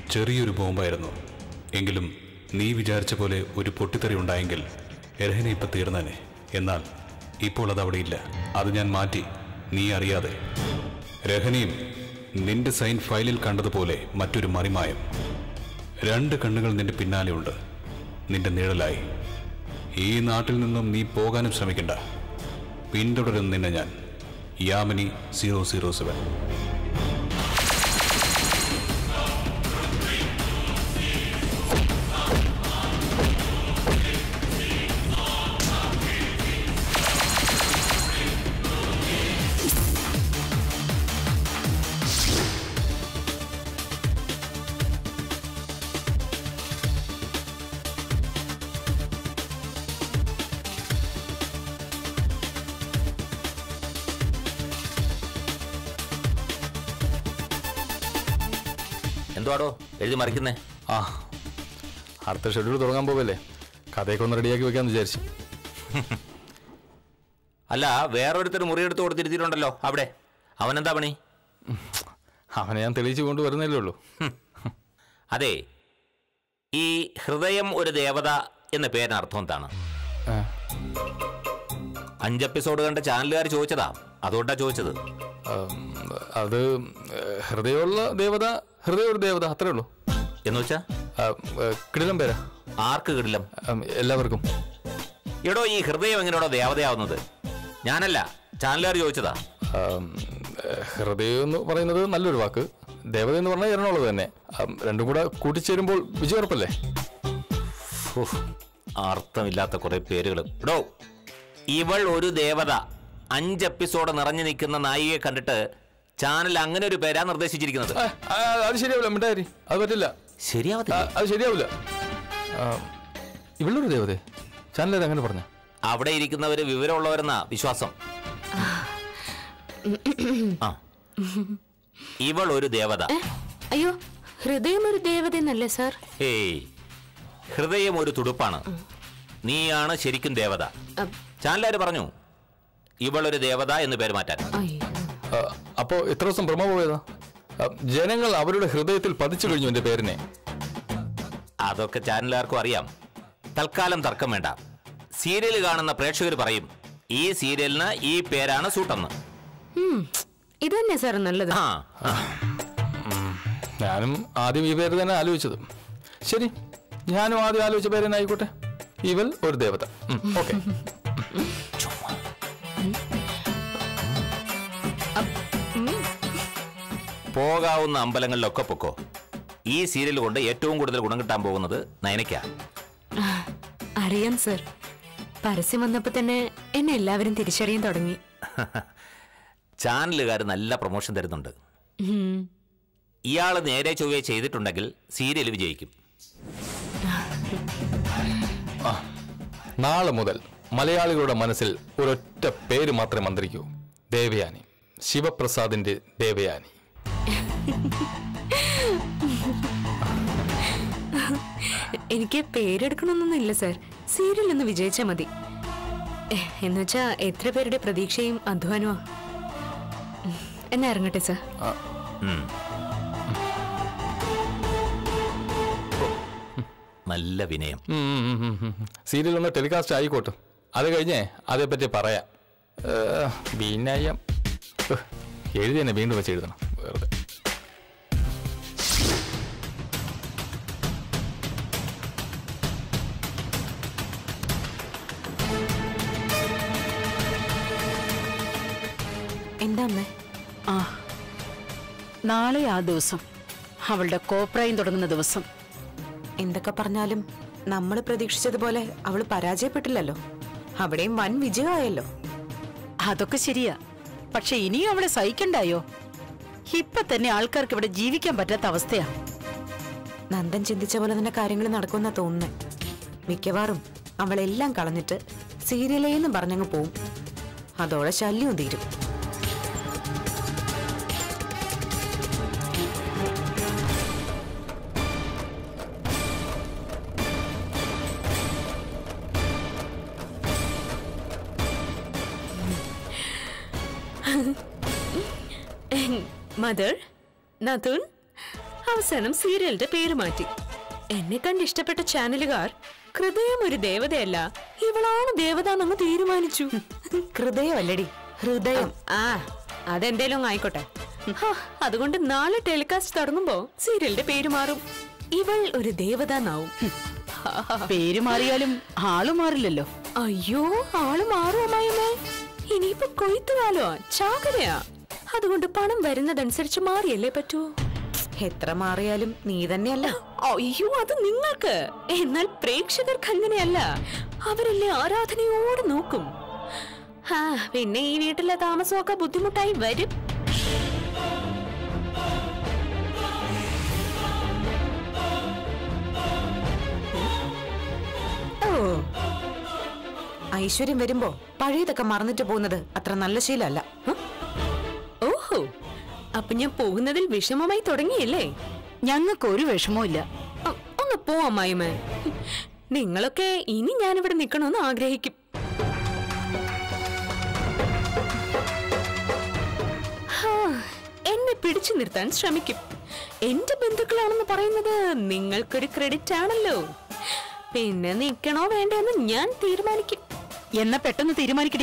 ചെറിയൊരു ബോംബായിരുന്നു എങ്കിലും നീ വിചാരിച്ച പോലെ ഒരു പൊട്ടിത്തെറി ഉണ്ടായെങ്കിൽ രഹന ഇപ്പൊ തീർന്നനെ എന്നാൽ ഇപ്പോൾ അത് അവിടെ ഇല്ല അത് ഞാൻ മാറ്റി നീ അറിയാതെ രഹനയും നിന്റെ സൈൻ ഫയലിൽ കണ്ടതുപോലെ മറ്റൊരു മറിമായം രണ്ട് കണ്ണുകൾ നിന്റെ പിന്നാലെ ഉണ്ട് നിന്റെ നിഴലായി ഈ നാട്ടിൽ നിന്നും നീ പോകാനും ശ്രമിക്കണ്ട പിന്തുടരും നിന്നെ ഞാൻ യാമിനി സീറോ സീറോ സെവൻ എന്തുവാടോ എഴുതി മറിക്കുന്നേ ആ അടുത്ത ഷെഡ്യൂൾ തുടങ്ങാൻ പോവല്ലേ കഥയൊക്കെ ഒന്ന് റെഡിയാക്കി വെക്കാന്ന് വിചാരിച്ചു അല്ല വേറൊരുത്തർ മുറിയെടുത്ത് കൊടുത്തിരുത്തിയിട്ടുണ്ടല്ലോ അവിടെ അവനെന്താ പണി അവനെ ഞാൻ തെളിയിച്ചു കൊണ്ടുവരുന്നല്ലേ ഉള്ളൂ അതെ ഈ ഹൃദയം ഒരു ദേവത എന്ന പേരിന് അർത്ഥം എന്താണ് ആ, അഞ്ച് എപ്പിസോഡ് കണ്ട ചാനലുകാർ ചോദിച്ചതാ അതുകൊണ്ടാ ചോദിച്ചത് ഉം, അത് ഹൃദയമുള്ള ദേവത ഹൃദയ ഒരു ദേവത അത്രേ ഉള്ളൂ എന്ന് വെച്ചാ ആ, ഏ, കിടിലം പേരാ ആർക്ക് കിടിലം ഉം, എല്ലാവർക്കും എടോ ഈ ഹൃദയം എങ്ങനെയാണോ ദേവതയാവുന്നത് ഞാനല്ല ചാനലുകാർ ചോദിച്ചതാ ഉം, ഏ, ഹൃദയം എന്ന് പറയുന്നത് നല്ലൊരു വാക്ക് ദേവത എന്ന് പറഞ്ഞാൽ എറണാകുളം തന്നെ ഉം, രണ്ടും കൂടെ കൂട്ടിച്ചേരുമ്പോൾ വിജയുറപ്പല്ലേ ഉഫ്, അർത്ഥമില്ലാത്ത കുറെ പേരുകൾ എടോ ഇവൾ ഒരു ദേവത അഞ്ച് എപ്പിസോഡ് നിറഞ്ഞു നിൽക്കുന്ന നായികയെ കണ്ടിട്ട് ചാനൽ അങ്ങനെ ഒരു പേരാ നിർദ്ദേശിച്ചിരിക്കുന്നത് ആ, ആ, അത് ശരിയാവില്ല മിണ്ടാരി അത് പറ്റില്ല ആ, ശരിയാവത്തില്ല അത് ശരിയാവില്ല ആ, ഇവളൊരു ദേവതേ ചാനലത് അങ്ങനെ പറഞ്ഞ അവിടെ ഇരിക്കുന്നവര് വിവരമുള്ളവരെന്നാ വിശ്വാസം ആ ഇവൾ ഒരു ദേവത അയ്യോ ഹൃദയം ഒരു ദേവത എന്നല്ലേ സാർ ഹേയ് ഹൃദയം ഒരു തുടുപ്പാണ് നീയാണ് ശരിക്കും ദേവത ചാനലുകാര് പറഞ്ഞു ഇവൾ ഒരു ദേവത എന്ന് പേര് മാറ്റാൻ അയ്യോ ആ, അപ്പോ ഇത്ര ദിവസം ഭ്രമ പോയതാ ആ, ജനങ്ങൾ അവരുടെ ഹൃദയത്തിൽ പതിച്ചു കഴിഞ്ഞു എന്റെ പേരിനെ അതൊക്കെ ചാനലുകാർക്കും അറിയാം തൽക്കാലം തർക്കം വേണ്ട സീരിയൽ കാണുന്ന പ്രേക്ഷകർ പറയും ഈ സീരിയലിന് ഈ പേരാണ് സൂട്ടെന്ന് ഉം, ഇത് തന്നെ സാർ നല്ലത് ആ ഞാനും ആദ്യം ഈ പേര് തന്നെ ആലോചിച്ചത് ശരി ഞാനും ആദ്യം ആലോചിച്ച പേര് തന്നെ ആയിക്കോട്ടെ ഇവൾ ഒരു ദേവത ഓക്കെ പോകാവുന്ന അമ്പലങ്ങളിലൊക്കെ പൊക്കോ ഈ സീരിയൽ കൊണ്ട് ഏറ്റവും കൂടുതൽ ഗുണം കിട്ടാൻ പോകുന്നത് നയനയ്ക്കാ അറിയാം സാർ പരസ്യം വന്നപ്പോ തന്നെ എന്നെ എല്ലാവരും തിരിച്ചറിയാൻ തുടങ്ങി ചാനലുകാർ നല്ല പ്രൊമോഷൻ തരുന്നുണ്ട് ഉം. ഇയാൾ നേരെ ചൊവ്വയെ ചെയ്തിട്ടുണ്ടെങ്കിൽ സീരിയൽ വിജയിക്കും നാളെ മുതൽ മലയാളികളുടെ മനസ്സിൽ ഒരൊറ്റ പേര് മാത്രമേ മന്ത്രിക്കൂ ദേവയാനി ശിവപ്രസാദിന്റെ ദേവയാനി എനിക്ക് പേരെടുക്കണമെന്നൊന്നും ഇല്ല സാർ സീരിയൽ ഒന്ന് വിജയിച്ചാ മതി എ- എന്നുവെച്ചാ എത്ര പേരുടെ പ്രതീക്ഷയും അധ്വാനമാ ഉം, എന്നാ ഇറങ്ങട്ടെ സാർ ഉം. നല്ല വിനയം സീരിയൽ ഒന്ന് ടെലികാസ്റ്റ് ആയിക്കോട്ടെ അത് കഴിഞ്ഞേ അതേപ്പറ്റി പറയാം ഏ, വിനയം ഉഹ്, എഴുതി തന്നെ വീണ്ടും വെച്ച് എഴുതണം വെറുതെ എന്താ അമ്മേ ആ നാളെ ആ ദിവസം അവളുടെ കോപ്രായം തുടങ്ങുന്ന ദിവസം എന്തൊക്കെ പറഞ്ഞാലും നമ്മൾ പ്രതീക്ഷിച്ചതുപോലെ അവൾ പരാജയപ്പെട്ടില്ലല്ലോ അവിടെയും വൻ വിജയമായല്ലോ അതൊക്കെ ശരിയാ പക്ഷെ ഇനിയും അവളെ സഹിക്കണ്ടായോ ഇപ്പൊ തന്നെ ആൾക്കാർക്ക് ഇവിടെ ജീവിക്കാൻ പറ്റാത്ത അവസ്ഥയാ നന്ദൻ ചിന്തിച്ച പോലെ തന്നെ കാര്യങ്ങൾ നടക്കുന്ന തോന്നുന്നേ മിക്കവാറും അവളെല്ലാം കളഞ്ഞിട്ട് സീരിയലേന്നും പറഞ്ഞങ്ങ് പോവും അതോടെ ശല്യവും തീരും മദർ നതുൻ അവസാനം സീരിയലിന്റെ പേര് മാറ്റി എന്നെ കണ്ട് ഇഷ്ടപ്പെട്ട ചാനലുകാർ ഹൃദയം ഒരു ദേവതയല്ല ഇവളാണ് ദേവത എന്നങ്ങ് തീരുമാനിച്ചു ഹൃദയമല്ലടി ഹൃദയം ആ അതെന്തേലും അങ്ങ് ആയിക്കോട്ടെ ഹാ, അതുകൊണ്ട് നാളെ ടെലികാസ്റ്റ് തുടങ്ങുമ്പോ സീരിയലിന്റെ പേര് മാറും ഇവൾ ഒരു ദേവത എന്നാവും പേര് മാറിയാലും ആള് മാറില്ലല്ലോ അയ്യോ ആള് മാറും അമ്മായിമ്മേ ഇനിയിപ്പോ കൊയ്ത്തുകാലോ ചാകരയാ അതുകൊണ്ട് പണം വരുന്നതനുസരിച്ച് മാറിയല്ലേ പറ്റൂ എത്ര മാറിയാലും നീ തന്നെയല്ല അയ്യോ അത് നിങ്ങൾക്ക് എന്നാൽ പ്രേക്ഷകർക്ക് അങ്ങനെയല്ല അവരല്ലേ ആരാധനയോട് നോക്കും ആ പിന്നെ ഈ വീട്ടിലെ താമസമൊക്കെ ബുദ്ധിമുട്ടായി വരും ഓ ഐശ്വര്യം വരുമ്പോ പഴയതൊക്കെ മറന്നിട്ട് പോകുന്നത് അത്ര നല്ല ശീലമല്ല ഹ്? ഓഹോ അപ്പൊ ഞാൻ പോകുന്നതിൽ വിഷമമായി തുടങ്ങിയല്ലേ ഞങ്ങൾക്ക് ഒരു വിഷമവും ഇല്ല അ, ഒന്ന് പോ അമ്മായിമ്മ നിങ്ങളൊക്കെ ഇനി ഞാനിവിടെ നിൽക്കണമെന്ന് ആഗ്രഹിക്കും ഹാ, എന്നെ പിടിച്ചു നിർത്താൻ ശ്രമിക്കും എന്റെ ബന്ധുക്കളാണെന്ന് പറയുന്നത് നിങ്ങൾക്കൊരു ക്രെഡിറ്റ് ആണല്ലോ പിന്നെ നിൽക്കണോ വേണ്ടെന്ന് ഞാൻ തീരുമാനിക്കും എന്നാ പെട്ടെന്ന് തീരുമാനിക്കടി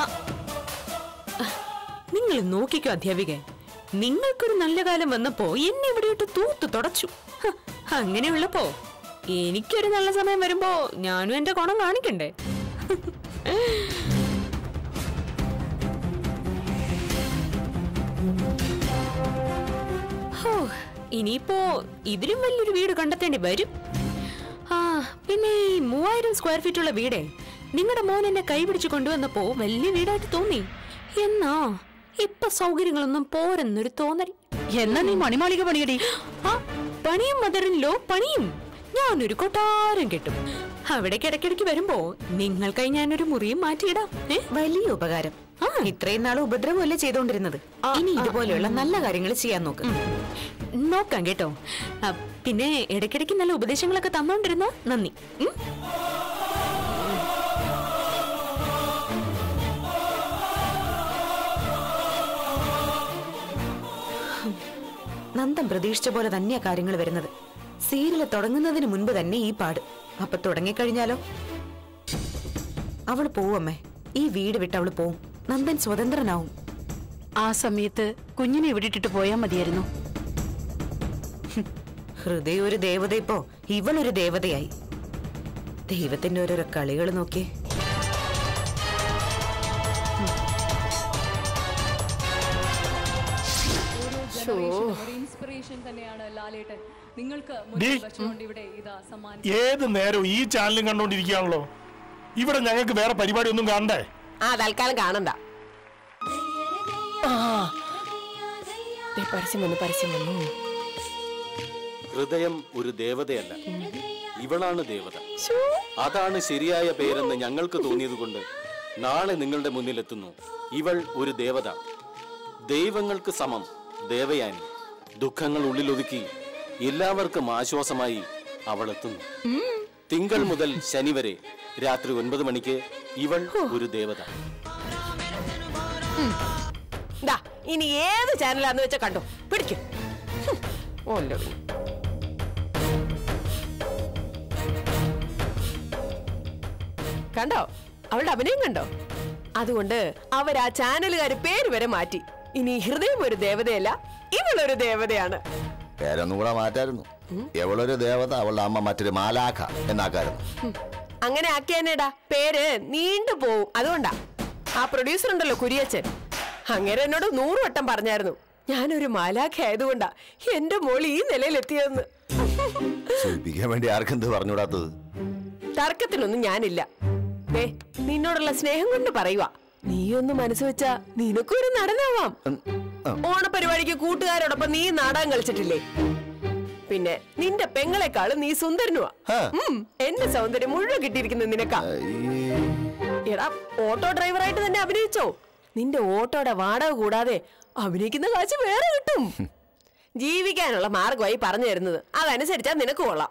നിങ്ങൾ നോക്കിക്കോ അധ്യാപിക നിങ്ങൾക്കൊരു നല്ല കാലം വന്നപ്പോ എന്നെ ഇവിടെ ഇട്ട് തൂത്തു തുടച്ചു ഹ, അങ്ങനെയുള്ളപ്പോ എനിക്കൊരു നല്ല സമയം വരുമ്പോ ഞാനും എന്റെ ഗുണം കാണിക്കണ്ടേ ഹോ, ഇനിയിപ്പോ ഇതിലും വലിയൊരു വീട് കണ്ടെത്തേണ്ടി വരും ആ പിന്നെ ഈ മൂവായിരം സ്ക്വയർ ഫീറ്റ് ഉള്ള വീടേ നിങ്ങളുടെ മോൻ എന്നെ കൈപിടിച്ച് കൊണ്ടുവന്നപ്പോ വലിയ വീടായിട്ട് തോന്നി എന്നാ ഇപ്പൊ സൗകര്യങ്ങളൊന്നും പോരെന്നൊരു തോന്നൽ എന്നാ നീ മണിമാളിക പണിയടി ആ പണിയും മദറിനിലോ പണിയും ഞാനൊരു കൊട്ടാരം കെട്ടും അവിടെ ഇടയ്ക്കിടയ്ക്ക് വരുമ്പോ നിങ്ങൾക്കായി ഞാനൊരു മുറിയും മാറ്റിയിടാം ഏ വലിയ ഉപകാരം ആ. ഇത്രയും നാൾ ഉപദ്രവമല്ലേ ചെയ്തോണ്ടിരുന്നത് ഇനി ഇതുപോലെയുള്ള നല്ല കാര്യങ്ങൾ ചെയ്യാൻ നോക്ക് നോക്കാം കേട്ടോ ആ, പിന്നെ ഇടയ്ക്കിടയ്ക്ക് നല്ല ഉപദേശങ്ങളൊക്കെ തന്നോണ്ടിരുന്ന നന്ദി ഉം? നന്ദൻ പ്രതീക്ഷിച്ച പോലെ തന്നെയാ കാര്യങ്ങൾ വരുന്നത് സീരിയല് തുടങ്ങുന്നതിന് മുൻപ് തന്നെ ഈ പാട് അപ്പൊ തുടങ്ങിക്കഴിഞ്ഞാലോ അവള് പോവമ്മേ ഈ വീട് വിട്ട് അവള് പോവും നന്ദൻ സ്വതന്ത്രനാവും ആ സമയത്ത് കുഞ്ഞിനെ ഇവിടെ ഇട്ടിട്ട് പോയാൽ മതിയായിരുന്നു ഹൃദയ ഒരു ദേവത ഇപ്പോ ഇവളൊരു ദേവതയായി ദൈവത്തിന്റെ ഓരോരോ കളികൾ നോക്കിയേ ഒരു ഇൻസ്പിറേഷൻ തന്നെയാണ് ലാലേട്ടൻ നിങ്ങൾക്ക് ഡി. മുന്നിൽ വെച്ചുകൊണ്ട് ഇവിടെ ഇതാ സമ്മാനിച്ചു ഏത് നേരവും ഈ ചാനലും കണ്ടോണ്ടിരിക്കുകയാണല്ലോ ഇവിടെ ഞങ്ങൾക്ക് വേറെ പരിപാടി ഒന്നും കാണണ്ടേ ആ തൽക്കാലം കാണണ്ട ആ. ദേ, പരസ്യം വന്നു പരസ്യം വന്നു ഹൃദയം ഒരു ദേവതയല്ല ഇവളാണ് ദേവത അതാണ് ശരിയായ പേരെന്ന് ഞങ്ങൾക്ക് തോന്നിയതുകൊണ്ട് നാളെ നിങ്ങളുടെ മുന്നിലെത്തുന്നു ഇവൾ ഒരു ദേവത ദൈവങ്ങൾക്ക് സമം ദേവയാനി ദുഃഖങ്ങൾ ഉള്ളിലൊതുക്കി എല്ലാവർക്കും ആശ്വാസമായി അവൾ എത്തുന്നു തിങ്കൾ മുതൽ ശനി വരെ രാത്രി ഒൻപത് മണിക്ക് ഇവൾ ഒരു ദേവത ദാ ഇനി ഏത് ചാനലാന്ന് വെച്ചാ കണ്ടോ പിടിക്കും ഓല്ലോ കണ്ടോ അവളുടെ അഭിനയം കണ്ടോ അതുകൊണ്ട് അവർ ആ ചാനലുകാര് പേര് വരെ മാറ്റി ഇനി ഹൃദയം ഒരു ദേവതയല്ല ഇവളൊരു ദേവതയാണ് പേരൊന്നും കൂടെ മാറ്റായിരുന്നു എവളൊരു ദേവത അവളുടെ അമ്മ മറ്റൊരു മാലാഖ എന്നാക്കായിരുന്നു ഹും. അങ്ങനെ ആക്കിയാനേടാ പേര് നീണ്ടു പോവും അതുകൊണ്ടാ ആ പ്രൊഡ്യൂസർ ഉണ്ടല്ലോ കുരിയച്ചൻ അങ്ങനെ എന്നോട് നൂറ് വട്ടം പറഞ്ഞായിരുന്നു ഞാനൊരു മാലാഖ ആയതുകൊണ്ടാ എന്റെ മോള് ഈ നിലയിലെത്തിയതെന്ന് സൂചിപ്പിക്കാൻ വേണ്ടി ആർക്കെന്ത് പറഞ്ഞുകൂടാത്തത് തർക്കത്തിനൊന്നും ഞാനില്ല ദേ നിന്നോടുള്ള സ്നേഹം കൊണ്ട് പറയുവാ നീ ഒന്ന് മനസ്സ് വെച്ചാ നിനക്കൊരു നടനാവാം ഉം, ഉം. ഓണപരിപാടിക്ക് കൂട്ടുകാരോടൊപ്പം നീ നാടകം കളിച്ചിട്ടില്ലേ പിന്നെ നിന്റെ പെങ്ങളെക്കാളും നീ സുന്ദരനുവാ ഹാ. ഉം, എന്റെ സൗന്ദര്യം മുഴുവൻ കിട്ടിയിരിക്കുന്നത് നിനക്കാ ഈ എടാ ഓട്ടോ ഡ്രൈവറായിട്ട് തന്നെ അഭിനയിച്ചോ നിന്റെ ഓട്ടോയുടെ വാടക കൂടാതെ അഭിനയിക്കുന്ന കാശ് വേറെ കിട്ടും ജീവിക്കാനുള്ള മാർഗമായി പറഞ്ഞു തരുന്നത് അതനുസരിച്ചാ നിനക്ക് കൊള്ളാം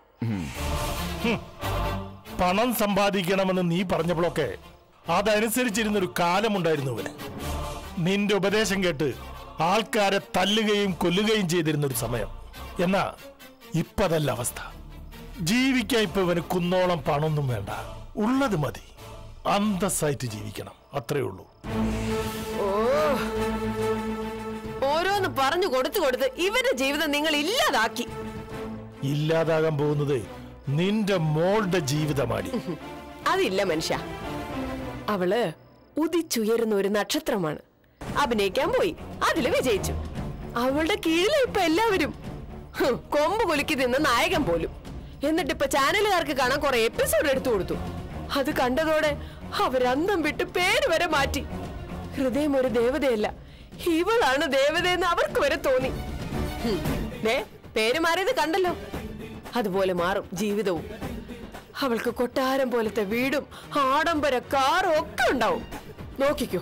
പണം സമ്പാദിക്കണമെന്ന് നീ പറഞ്ഞപ്പോഴൊക്കെ അതനുസരിച്ചിരുന്നൊരു കാലമുണ്ടായിരുന്നു അവന് നിന്റെ ഉപദേശം കേട്ട് ആൾക്കാരെ തല്ലുകയും കൊല്ലുകയും ചെയ്തിരുന്നൊരു സമയം എന്നാ ഇപ്പതല്ല അവസ്ഥ ജീവിക്കാൻ ഇപ്പൊ ഇവന് കുന്നോളം പണമൊന്നും വേണ്ട ഉള്ളത് മതി അന്തസ്സായിട്ട് ജീവിക്കണം അത്രേ ഉള്ളൂ ഓ ഓരോന്ന് പറഞ്ഞു കൊടുത്തു കൊടുത്ത് ഇവരുടെ ജീവിതം നിങ്ങൾ ഇല്ലാതാക്കി ഇല്ലാതാകാൻ പോകുന്നത് നിന്റെ മോളുടെ ജീവിതമാടി അതില്ല മനുഷ്യ അവള് ഉദിച്ചുയരുന്ന ഒരു നക്ഷത്രമാണ് അഭിനയിക്കാൻ പോയി അതില് വിജയിച്ചു അവളുടെ കീഴിലെ ഇപ്പൊ എല്ലാവരും ഹും, കൊമ്പ് കുലുക്കി നിന്ന നായകൻ പോലും എന്നിട്ട് ഇപ്പൊ ചാനലുകാർക്ക് കാണാൻ കുറെ എപ്പിസോഡ് എടുത്തു കൊടുത്തു അത് കണ്ടതോടെ അവരന്തം വിട്ട് പേര് വരെ മാറ്റി ഹൃദയം ഒരു ദേവതയല്ല ഇവളാണ് ദേവതയെന്ന് അവർക്ക് വരെ തോന്നി ഹും, ദേ, പേര് മാറിയത് കണ്ടല്ലോ അതുപോലെ മാറും ജീവിതവും അവൾക്ക് കൊട്ടാരം പോലത്തെ വീടും ആഡംബര കാറും ഒക്കെ ഉണ്ടാവും നോക്കിക്കോ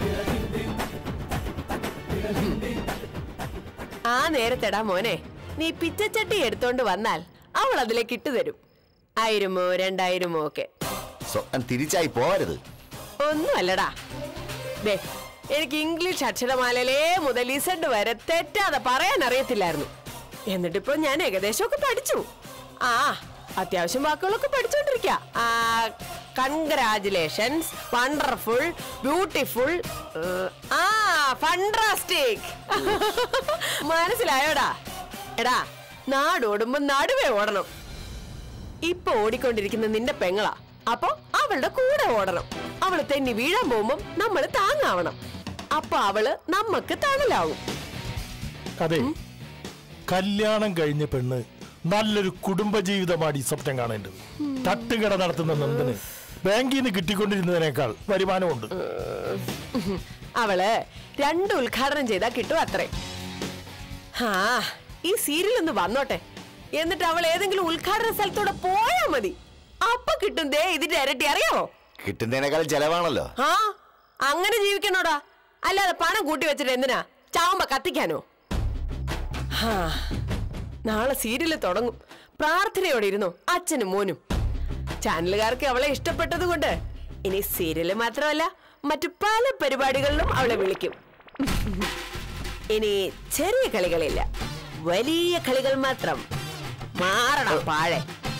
ആ നേരത്തെടാ മോനെ നീ പിച്ചച്ചട്ടി എടുത്തോണ്ട് വന്നാൽ അവൾ അതിലേക്ക് ഇട്ടു തരും ആയിരമോ രണ്ടായിരമോ ഒക്കെ സ്വപ്നം തിരിച്ചായി പോവരുത് ഒന്നുമല്ലടാ ദേ എനിക്ക് ഇംഗ്ലീഷ് അക്ഷരമാലയിലേ മുതൽ ഇസഡ് വരെ തെറ്റാതെ പറയാൻ അറിയത്തില്ലായിരുന്നു എന്നിട്ടിപ്പോ ഞാൻ ഏകദേശമൊക്കെ പഠിച്ചു ആ അത്യാവശ്യം വാക്കുകളൊക്കെ പഠിച്ചോണ്ടിരിക്ക കൺഗ്രാചുലേഷൻസ് വണ്ടർഫുൾ ബ്യൂട്ടിഫുൾ ആ ഫണ്ടാസ്റ്റിക് മനസ്സിലായോടാ എടാ നാടോടുമ്പോ നടുവേ ഓടണം ഇപ്പൊ ഓടിക്കൊണ്ടിരിക്കുന്ന നിന്റെ പെങ്ങളാ അപ്പൊ അവളുടെ കൂടെ ഓടണം അവള് തെന്നി വീഴാൻ പോകുമ്പോ നമ്മൾ താങ്ങാവണം അപ്പൊ അവള് നമ്മക്ക് തണലാവും അതെ കല്യാണം കഴിഞ്ഞ പെണ്ണ് നല്ലൊരു കുടുംബജീവിതമാണ് ഈ സ്വപ്നം കാണേണ്ടത് തട്ടുകട നടത്തുന്ന നന്ദന് ബാങ്കിൽ നിന്ന് കിട്ടിക്കൊണ്ടിരുന്നതിനേക്കാൾ വരുമാനമുണ്ട് അവള് രണ്ട് ഉദ്ഘാടനം ചെയ്താ കിട്ടും അത്രേ ആ ഈ സീരിയൽ ഒന്ന് വന്നോട്ടെ എന്നിട്ട് അവൾ ഏതെങ്കിലും ഉദ്ഘാടന സ്ഥലത്തൂടെ പോയാ മതി അപ്പൊ കിട്ടും ദേ ഇതിന്റെ ഇരട്ടി അറിയാമോ കിട്ടുന്നതിനേക്കാൾ ചെലവാണല്ലോ ആ അങ്ങനെ ജീവിക്കണോടാ അല്ലാതെ പണം കൂട്ടി വെച്ചിട്ട് എന്തിനാ ചാവുമ്പോ കത്തിക്കാനോ ഹാ, നാളെ സീരിയല് തുടങ്ങും പ്രാർത്ഥനയോടെ ഇരുന്നു അച്ഛനും മോനും ചാനലുകാർക്ക് അവളെ ഇഷ്ടപ്പെട്ടത് കൊണ്ട് ഇനി സീരിയല് മാത്രമല്ല മറ്റു പല പരിപാടികളിലും അവളെ വിളിക്കും ഇനി ചെറിയ കളികളില്ല വലിയ കളികൾ മാത്രം മാറണം പാഴെ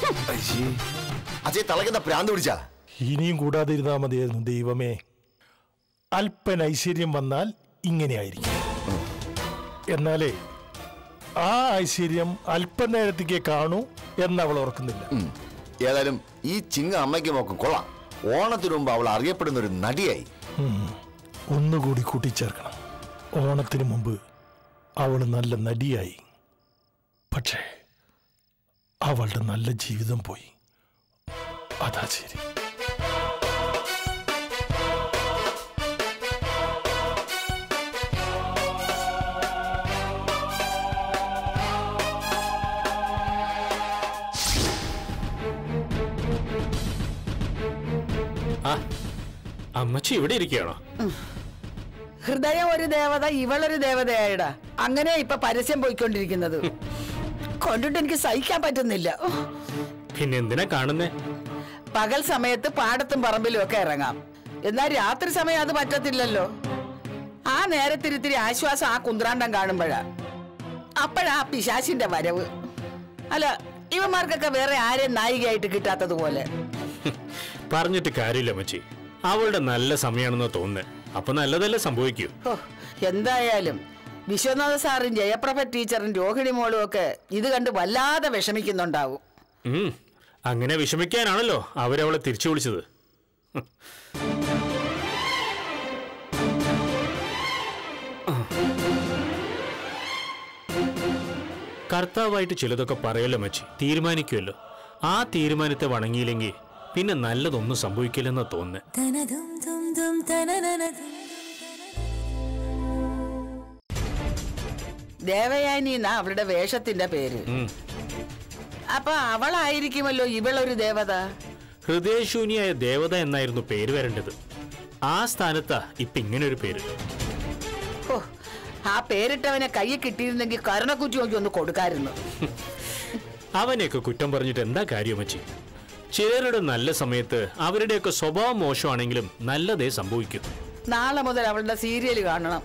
അജയ് തളകുന്ന പ്രാന്ത് പിടിച്ചാ ഇനിയും കൂടാതെ ഇരുന്നാ മതിയായിരുന്നു ദൈവമേ അല്പൻ ഐശ്വര്യം വന്നാൽ ഇങ്ങനെയായിരിക്കും എന്നാലേ ആ ഐശ്വര്യം അല്പനേരത്തേക്ക് കാണൂ എന്നവൾ ഓർക്കുന്നില്ല ഉം. ഏതായാലും ഈ ചിങ്ങ അമ്മയ്ക്ക് നോക്കും കൊള്ളാം ഓണത്തിനു മുമ്പ് അവൾ അറിയപ്പെടുന്ന ഒരു നടിയായി ഉം. ഒന്നുകൂടി കൂട്ടിച്ചേർക്കണം ഓണത്തിന് മുമ്പ് അവൾ നല്ല നടിയായി പക്ഷേ അവളുടെ നല്ല ജീവിതം പോയി അതാ ശരി ആ അമ്മച്ചി ഇവിടെ ഇരിക്കുകയാണോ ഹൃദയം ഒരു ദേവത ഇവളൊരു ദേവതയായിടാ അങ്ങനെ ഇപ്പൊ പരസ്യം പോയിക്കൊണ്ടിരിക്കുന്നത് കൊണ്ടിട്ട് എനിക്ക് സഹിക്കാൻ പറ്റുന്നില്ല പിന്നെ എന്തിനാ കാണുന്നേ പകൽ സമയത്ത് പാടത്തും പറമ്പിലും ഒക്കെ ഇറങ്ങാം എന്നാൽ രാത്രി സമയം അത് പറ്റത്തില്ലല്ലോ ആ നേരത്തിരിത്തിരി ആശ്വാസം ആ കുന്ത്രാണ്ടം കാണുമ്പോഴാ അപ്പോഴാ ആ പിശാശിന്റെ വരവ് അല്ല ഇവന്മാർക്കൊക്കെ വേറെ ആരെയും നായികയായിട്ട് കിട്ടാത്തതുപോലെ പറഞ്ഞിട്ട് കാര്യമില്ല അമ്മച്ചി അവളുടെ നല്ല സമയമാണെന്ന് തോന്നുന്നത് അപ്പൊ നല്ലതല്ലേ സംഭവിക്കൂ ഹോ, എന്തായാലും വിശ്വനാഥ സാറും ജയപ്രഭ ടീച്ചറും രോഹിണി മോളും ഒക്കെ ഇത് കണ്ട് വല്ലാതെ വിഷമിക്കുന്നുണ്ടാവും ഉം അങ്ങനെ വിഷമിക്കാനാണല്ലോ അവരവളെ തിരിച്ചു വിളിച്ചത് കർത്താവായിട്ട് ചിലതൊക്കെ പറയല്ലോ മച്ചി തീരുമാനിക്കുമല്ലോ ആ തീരുമാനത്തെ വണങ്ങിയില്ലെങ്കിൽ പിന്നെ നല്ലതൊന്നും സംഭവിക്കില്ലെന്നാ തോന്നുന്നത് ദേവയാനി എന്നാ അവളുടെ വേഷത്തിന്റെ പേര് അപ്പൊ അവളായിരിക്കുമല്ലോ ഇവളൊരു ദേവത ഹൃദയശൂന്യായ ദേവത എന്നായിരുന്നു പേര് വരേണ്ടത് ആ സ്ഥാനത്താ ഇപ്പൊ ഇങ്ങനെ ഒരു പേര് ഹോ, ആ പേരിട്ടവനെ കയ്യിൽ കിട്ടിയിരുന്നെങ്കിൽ കരുണക്കുറ്റി നോക്കി ഒന്ന് കൊടുക്കായിരുന്നു അവനെയൊക്കെ കുറ്റം പറഞ്ഞിട്ട് എന്താ കാര്യം മച്ചി ചിലരുടെ നല്ല സമയത്ത് അവരുടെയൊക്കെ സ്വഭാവം മോശമാണെങ്കിലും നല്ലതേ സംഭവിക്കും നാളെ മുതൽ അവളുടെ സീരിയൽ കാണണം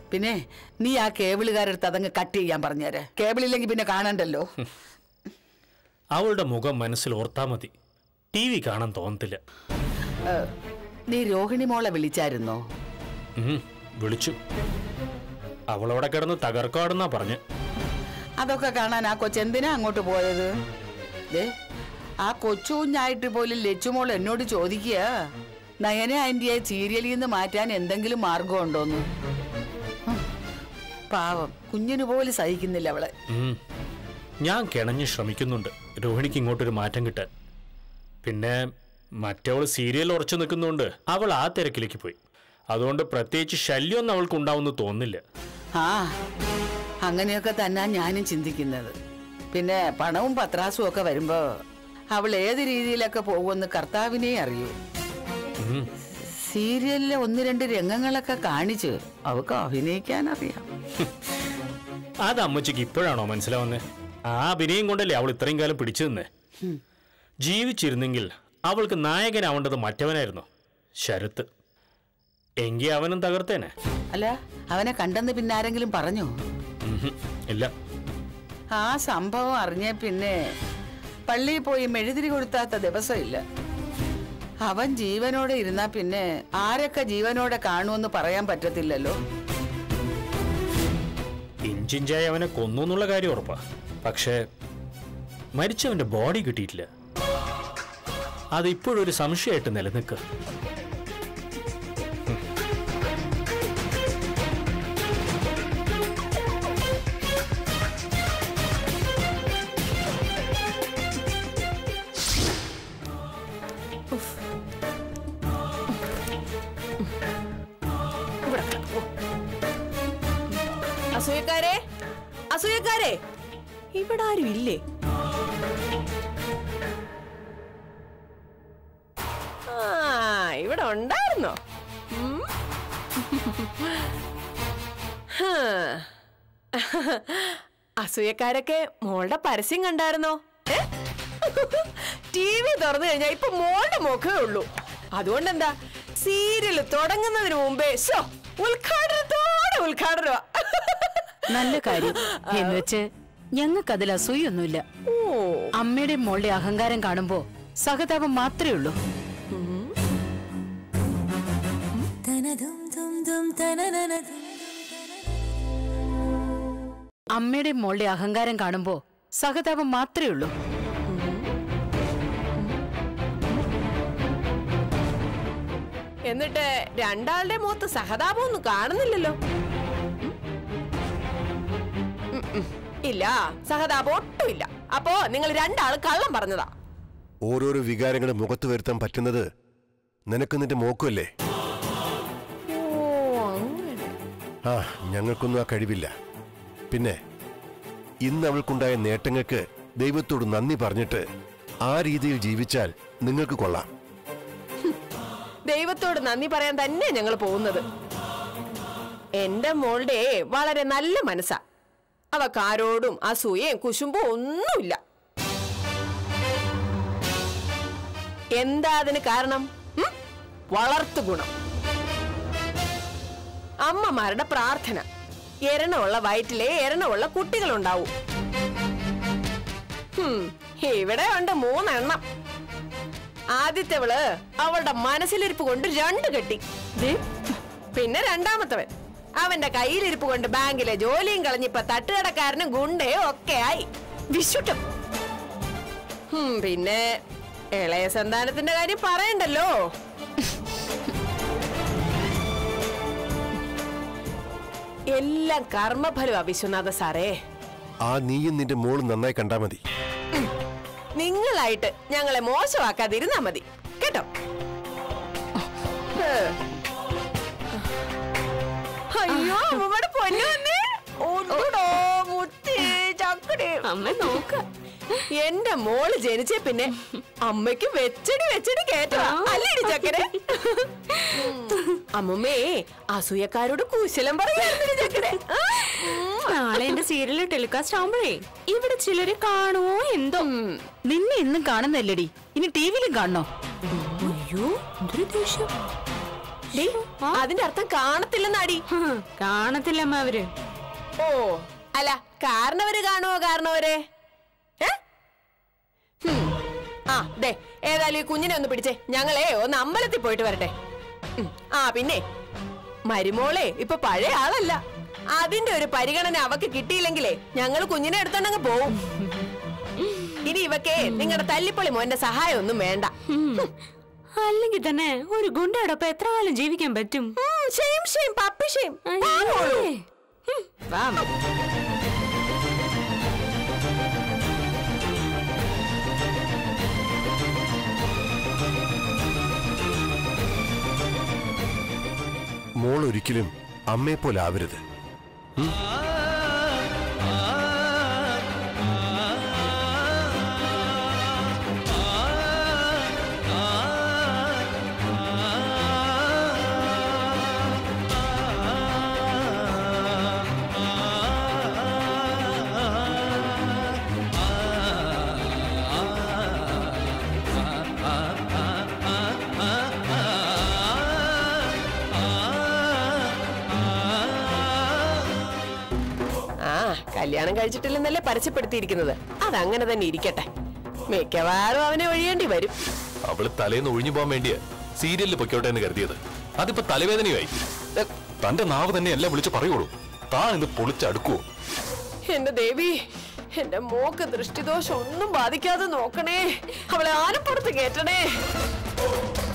പിന്നെ നീ ആ കേബിളുകാരെടുത്ത് അതങ്ങ് കട്ട് ചെയ്യാൻ പറഞ്ഞേരെ കേബിൾ ഇല്ലെങ്കിൽ പിന്നെ കാണണ്ടല്ലോ അവളുടെ മുഖം മനസ്സിൽ ഓർത്താ മതി ടി വി കാണാൻ തോന്നത്തില്ല ഏ, നീ രോഹിണി മോളെ വിളിച്ചായിരുന്നോ ഉം, വിളിച്ചു അവളവിടെ കിടന്ന് തകർക്കാടെന്നാ പറഞ്ഞ് അതൊക്കെ കാണാൻ ആ കൊച്ചെന്തിനാ അങ്ങോട്ട് പോയത് ദേ ആ കൊച്ചു കുഞ്ഞായിട്ട് പോലും ലച്ചുമോൾ എന്നോട് ചോദിക്കുക നയന ആന്റിയെ സീരിയലിൽ നിന്ന് മാറ്റാൻ എന്തെങ്കിലും മാർഗമുണ്ടോന്ന് ഹും, പാവം കുഞ്ഞിന് പോലും സഹിക്കുന്നില്ല അവളെ ഉം. ഞാൻ കിണഞ്ഞ് ശ്രമിക്കുന്നുണ്ട് രോഹിണിക്ക് ഇങ്ങോട്ടൊരു മാറ്റം കിട്ടാൻ പിന്നെ മറ്റവൾ സീരിയൽ ഉറച്ചു നിൽക്കുന്നുണ്ട് അവൾ ആ തിരക്കിലേക്ക് പോയി അതുകൊണ്ട് പ്രത്യേകിച്ച് ശല്യമൊന്നും അവൾക്ക് ഉണ്ടാവുമെന്ന് തോന്നില്ല ആ അങ്ങനെയൊക്കെ തന്നെ ഞാനും ചിന്തിക്കുന്നത് പിന്നെ പണവും പത്രാസും ഒക്കെ വരുമ്പോ അവൾ ഏത് രീതിയിലൊക്കെ പോകുമെന്ന് കർത്താവിനെ അറിയൂ ഉം. സീരിയലിലെ ഒന്ന് രണ്ട് രംഗങ്ങളൊക്കെ കാണിച്ച് അവൾക്ക് അഭിനയിക്കാൻ അറിയാം അത് അമ്മച്ചിക്ക് ഇപ്പോഴാണോ മനസ്സിലാവുന്നത് ആ അഭിനയം കൊണ്ടല്ലേ അവൾ ഇത്രയും കാലം പിടിച്ചു നിന്നേ ഉം. ജീവിച്ചിരുന്നെങ്കിൽ അവൾക്ക് നായകനാവേണ്ടത് മറ്റവനായിരുന്നു ശരത്ത് എങ്കി അവനും തകർത്തേനെ അല്ല അവനെ കണ്ടെന്ന് പിന്നെ ആരെങ്കിലും പറഞ്ഞോ ഉഹും, ഇല്ല ആ സംഭവം അറിഞ്ഞ പിന്നെ പള്ളിയിൽ പോയി മെഴുതിരി കൊടുത്താത്ത ദിവസമില്ല അവൻ ജീവനോടെ ഇരുന്നാ പിന്നെ ആരൊക്കെ ജീവനോടെ കാണുമെന്ന് പറയാൻ പറ്റത്തില്ലല്ലോ ഇഞ്ചിഞ്ചായി അവനെ കൊന്നു എന്നുള്ള കാര്യം ഉറപ്പാ പക്ഷേ മരിച്ചവന്റെ ബോഡി കിട്ടിയിട്ടില്ല അത് ഇപ്പോഴൊരു സംശയമായിട്ട് നിലനിൽക്കുക അസൂയക്കാരെ അസൂയക്കാരെ ഇവിടെ ആരും ഇല്ലേ ആ ഇവിടെ ഉണ്ടായിരുന്നോ ഉം. ഹാ. അസൂയക്കാരൊക്കെ മോളുടെ പരസ്യം കണ്ടായിരുന്നോ ടി വി തുറന്നു കഴിഞ്ഞാൽ ഇപ്പൊ മോളുടെ മുഖമേ ഉള്ളൂ അതുകൊണ്ട് എന്താ സീരിയൽ തുടങ്ങുന്നതിന് മുമ്പേ ശോ, ഉദ്ഘാടനത്തോടെ ഉദ്ഘാടനമാ നല്ല കാര്യം എന്ന് വെച്ച് ഞങ്ങൾക്ക് അതിൽ അസൂയൊന്നുമില്ല അമ്മയുടെ മോളുടെ അഹങ്കാരം കാണുമ്പോ സഹതാപം മാത്രമേ ഉള്ളൂ അമ്മയുടെ മോളുടെ അഹങ്കാരം കാണുമ്പോ സഹതാപം മാത്രമേ ഉള്ളൂ എന്നിട്ട് രണ്ടാളുടെ മുഖത്ത് സഹതാപം ഒന്നും കാണുന്നില്ലല്ലോ ഉം, ഉം. ഇല്ല സഹതാപം ഒട്ടുമില്ല അപ്പോ നിങ്ങൾ രണ്ടാളും കള്ളം പറഞ്ഞതാ ഓരോരോ വികാരങ്ങൾ മുഖത്ത് വരുത്താൻ പറ്റുന്നത് നിനക്ക് നിന്റെ മോക്കുമല്ലേ ആ ഞങ്ങൾക്കൊന്നും ആ കഴിവില്ല പിന്നെ ഇന്ന് അവൾക്കുണ്ടായ നേട്ടങ്ങൾക്ക് ദൈവത്തോട് നന്ദി പറഞ്ഞിട്ട് ആ രീതിയിൽ ജീവിച്ചാൽ നിങ്ങൾക്ക് കൊള്ളാം ദൈവത്തോട് നന്ദി പറയാൻ തന്നെ ഞങ്ങൾ പോകുന്നത് എന്റെ മോളുടെ വളരെ നല്ല മനസ്സാ അവക്കാരോടും അസൂയയും കുശുമ്പും ഒന്നുമില്ല എന്താ അതിന് കാരണം ഉം? വളർത്തു ഗുണം അമ്മമാരുടെ പ്രാർത്ഥന എരണമുള്ള വയറ്റിലെ എരണമുള്ള കുട്ടികളുണ്ടാവും ഹും, ഇവിടെ ഉണ്ട് മൂന്നെണ്ണം ആദ്യത്തെവള് അവളുടെ മനസ്സിലിരിപ്പ് കൊണ്ട് രണ്ട് കെട്ടി ദേ, പിന്നെ രണ്ടാമത്തവൻ അവന്റെ കയ്യിലിരിപ്പ് കൊണ്ട് ബാങ്കിലെ ജോലിയും കളഞ്ഞിപ്പോ തട്ടുകടക്കാരനും ഗുണ്ടയും ഒക്കെ ആയി വിശുട്ടം ഹും, പിന്നെ ഇളയ സന്താനത്തിന്റെ കാര്യം പറയണ്ടല്ലോ എല്ലാം കർമ്മഫലമാ വിശ്വനാഥ സാറേ ആ നീയും നിന്റെ മോളും നന്നായി കണ്ടാ മതി നിങ്ങളായിട്ട് ഞങ്ങളെ മോശമാക്കാതിരുന്നാ മതി കേട്ടോ ഹ്. അയ്യോ അമ്മയുടെ പൊന്നു വന്നേ ഒന്നുടോ മുത്തി ചക്കടി അമ്മ നോക്ക എന്റെ മോള് ജനിച്ചേ പിന്നെ അമ്മയ്ക്ക് വെച്ചടി വെച്ചടി കേട്ടോ അല്ലേടി ചക്കരെ അമ്മുമ്മേ അസൂയക്കാരോട് കുശലം പറയായിരുന്നു ചക്കരെ നാളെ എന്റെ സീരിയൽ ടെലികാസ്റ്റ് ആവുമ്പോഴേ ഇവിടെ ചിലര് കാണുമോ എന്തോ നിന്നെ ഇന്നും കാണുന്നല്ലടി ഇനി ടി വിയിലും കാണണോ അയ്യോ എന്തൊരു ദേഷ്യം ഡേ, അതിന്റെ അർത്ഥം കാണത്തില്ലെന്നാടി കാണത്തില്ലമ്മ അവര് ഓ അല്ല കാരണവര് കാണുവോ കാരണവരെ ഏ? ഹും. ആ ദേ ഏതായാലും ഈ കുഞ്ഞിനെ ഒന്ന് പിടിച്ചേ ഞങ്ങളെ ഒന്ന് അമ്പലത്തിൽ പോയിട്ട് വരട്ടെ ഉം. ആ പിന്നെ മരുമോളെ ഇപ്പൊ പഴയ ആളല്ല അതിന്റെ ഒരു പരിഗണന അവക്ക് കിട്ടിയില്ലെങ്കിലേ ഞങ്ങൾ കുഞ്ഞിനെ എടുത്തോണ്ടങ്ങ് പോവും ഇനി ഇവക്കേ നിങ്ങളുടെ തല്ലിപ്പൊളി മോന്റെ സഹായം ഒന്നും വേണ്ട അല്ലെങ്കിൽ തന്നെ ഒരു ഗുണ്ടയോടൊപ്പം എത്ര കാലം ജീവിക്കാൻ പറ്റും ഷെയിം ഷെയിം പപ്പി ഷെയിം വാ മോൾ ഒരിക്കലും അമ്മയെ പോലെ ആവരുത് ഉം? ആ കല്യാണം കഴിച്ചിട്ടില്ലെന്നല്ലേ പരസ്യപ്പെടുത്തിയിരിക്കുന്നത് അതങ്ങനെ തന്നെ ഇരിക്കട്ടെ മിക്കവാറും അവനെ ഒഴിയേണ്ടി വരും അവള് തലേന്ന് ഒഴിഞ്ഞു പോകാൻ വേണ്ടിയാ സീരിയലിൽ പൊയ്ക്കോട്ടെ എന്ന് കരുതിയത് അതിപ്പോ തലവേദനയായി ദേ, തന്റെ നാവ് തന്നെ എല്ലാം വിളിച്ച് പറയുള്ളൂ താ ഇത് പൊളിച്ചടുക്കുവോ എന്റെ ദേവി എന്റെ മോക്ക് ദൃഷ്ടിദോഷം ഒന്നും ബാധിക്കാതെ നോക്കണേ അവളെ ആനപ്പുറത്ത് കേറ്റണേ